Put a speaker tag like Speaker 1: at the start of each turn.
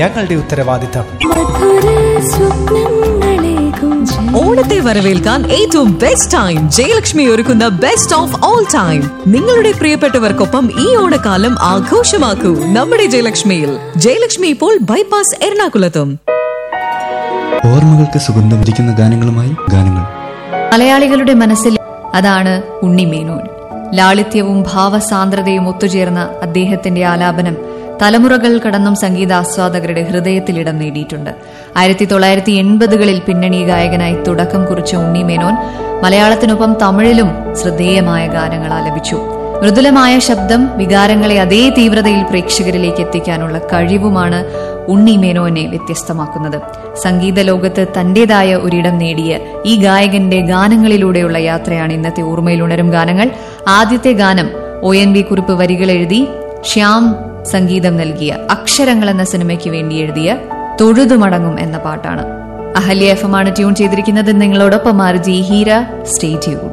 Speaker 1: ഞങ്ങളുടെ ഉത്തരവാദിത്തം
Speaker 2: മധുര സ്വപ്നങ്ങളേകും
Speaker 3: ഓണത്തെ വരവേൽക്കാൻ ഏറ്റവും ബെസ്റ്റ് ടൈം ജയലക്ഷ്മി ഒരുക്കുന്ന ബെസ്റ്റ് ഓഫ് ഓൾ ടൈം നിങ്ങളുടെ പ്രിയപ്പെട്ടവർക്കൊപ്പം ഈ ഓണക്കാലം ആഘോഷമാക്കൂ നമ്മുടെ ജയലക്ഷ്മിയിൽ ജയലക്ഷ്മി ഇപ്പോൾ ബൈപ്പാസ് എറണാകുളത്തും
Speaker 4: ഓർമ്മകൾക്ക് സുഗന്ധം ഇരിക്കുന്ന ഗാനങ്ങളുമായി ഗാനങ്ങൾ
Speaker 5: മലയാളികളുടെ മനസ്സിൽ അതാണ് ഉണ്ണിമേനോൻ ലാളിത്യവും ഭാവസാന്ദ്രതയും ഒത്തുചേർന്ന അദ്ദേഹത്തിന്റെ ആലാപനം തലമുറകൾ കടന്നും സംഗീതാസ്വാദകരുടെ ഹൃദയത്തിൽ ഇടം നേടിയിട്ടുണ്ട് ആയിരത്തി തൊള്ളായിരത്തി എൺപതുകളിൽ പിന്നണി ഗായകനായി തുടക്കം കുറിച്ച ഉണ്ണിമേനോൻ മലയാളത്തിനൊപ്പം തമിഴിലും ശ്രദ്ധേയമായ ഗാനങ്ങൾ ആലപിച്ചു മൃദുലമായ ശബ്ദം വികാരങ്ങളെ അതേ തീവ്രതയിൽ പ്രേക്ഷകരിലേക്ക് എത്തിക്കാനുള്ള കഴിവുമാണ് ഉണ്ണി മേനോനെ വ്യത്യസ്തമാക്കുന്നത് സംഗീത ലോകത്ത് തന്റേതായ ഒരിടം നേടിയ ഈ ഗായകന്റെ ഗാനങ്ങളിലൂടെയുള്ള യാത്രയാണ് ഇന്നത്തെ ഓർമ്മയിൽ ഉണരും ഗാനങ്ങൾ ആദ്യത്തെ ഗാനം ഒ എൻ വി കുറിപ്പ് വരികൾ എഴുതി ശ്യാം സംഗീതം നൽകിയ അക്ഷരങ്ങൾ എന്ന സിനിമയ്ക്ക് വേണ്ടി എഴുതിയ തൊഴുതുമടങ്ങും എന്ന പാട്ടാണ് അഹല്യ എഫ് എം ആണ് ട്യൂൺ ചെയ്തിരിക്കുന്നത് നിങ്ങളോടൊപ്പം ആർജി ഹീര സ്റ്റേ ട്യൂൺ